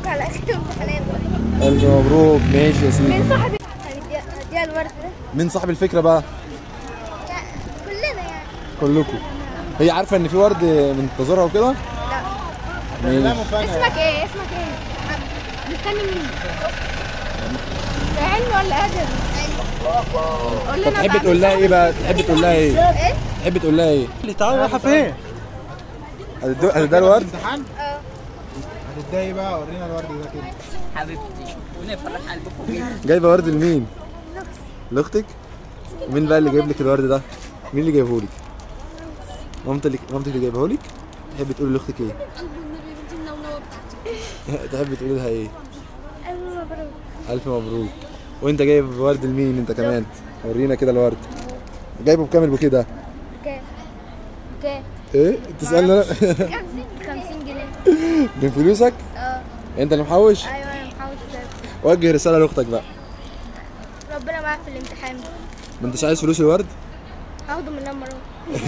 مبروك على اخر امتحانات الف مبروك ماشي يا سيدي مين صاحب هنديها هنديها الورد ده مين صاحب الفكره بقى لا، كلنا يعني كلكم هي عارفه ان في ورد منتظرها وكده لا ماشي اسمك ايه اسمك ايه مستني مين ده علم ولا ادب قول طب لنا تحب بعد تقول لها ايه بقى تحب تقول لها ايه ايه تحب تقول لها ايه اللي تعالى رايحه فين؟ هتدو- هتديها الورد امتحان اه هتتضايق بقى ورينا الورد ده كده حبيبتي ونفرح قلبكم بينا جايبه ورد لمين لاختك مين بقى اللي جايب لك الورد ده مين اللي جايبه لك مامتك اللي مامتك اللي جايبه لك تحب تقولي لاختك ايه تحب تقولي لها ايه ألف مبروك الف مبروك وانت جايب ورد لمين انت كمان ورينا كده الورد جايبه بكام البوكيه ده كام كام ايه تسالني انا 50 جنيه من فلوسك اه انت اللي محوش ايوه انا محاول وجه رساله لاختك بقى ربنا معاك في الامتحان ما انتش عايز فلوس الورد هاخده من المره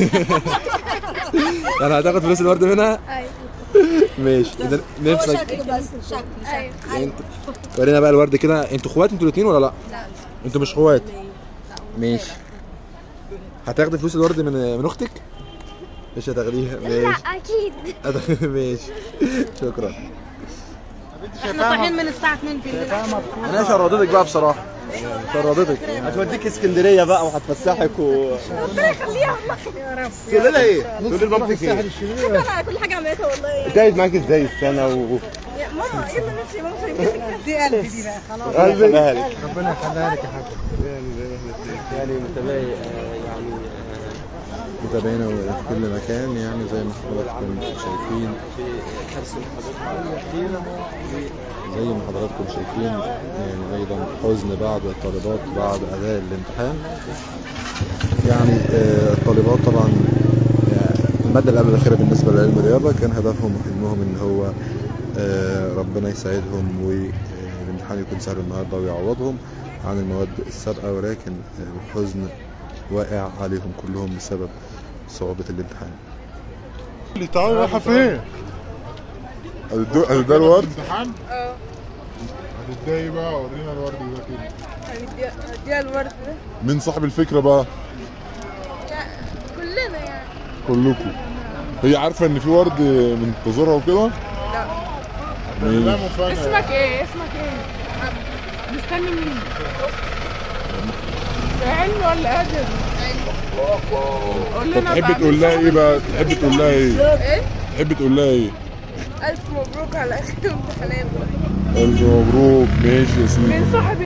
يعني هتاخد فلوس الورد منها ايوه ماشي انت نفسك ايوه يعني انت ورينا بقى الورد كده انتوا اخوات انتوا الاثنين ولا لا لا انتوا مش اخوات ماشي هتاخدي فلوس الورد من من اختك مش هتاخديها لا ماشي اكيد هتاخدي- ماشي شكرا احنا صاحيين من الساعه 2 بالليل انا شردتك بقى بصراحه شردتك هتوديك اسكندريه بقى وهتفسحك و ربنا يخليها والله يا رب تقول لها ايه؟ تقول لمامتك ايه؟ انا كل حاجه عملتها والله يعني اتضايقت معاك ازاي السنه و يا ماما ايه اللي نفسي ماما يمسك دي قلبي دي بقى خلاص قلبي يخليها لك ربنا يخليها لك يا حاج يعني متابعي يعني متابعينا في كل مكان يعني زي ما حضراتكم شايفين زي ما حضراتكم شايفين يعني ايضا حزن بعض الطالبات بعد اداء الامتحان يعني آه، الطالبات طبعا آه، الماده اللي قبل الاخيره بالنسبه لعلم الرياضه كان هدفهم وحلمهم ان هو آه، ربنا يساعدهم والامتحان يكون سهل النهارده ويعوضهم عن المواد السابقه ولكن آه، الحزن واقع عليهم كلهم بسبب صعوبة الامتحان اللي تعالى رايحه فين؟ ده الورد امتحان اه هتتضايق بقى ورينا الورد ده كده هنديها هنديها الورد ده مين صاحب الفكرة بقى لا، كلنا يعني كلكم هي عارفة ان في ورد منتظرها وكده لا مفاجأة اسمك ايه اسمك ايه مستني مين ده علم ولا ادب قول طب لنا تحب بعد تقول لها ايه بقى تحب تقول لها ايه ايه تحب تقول لها ايه الف مبروك على اخر امتحانات الف مبروك ماشي يا سيدي مين صاحب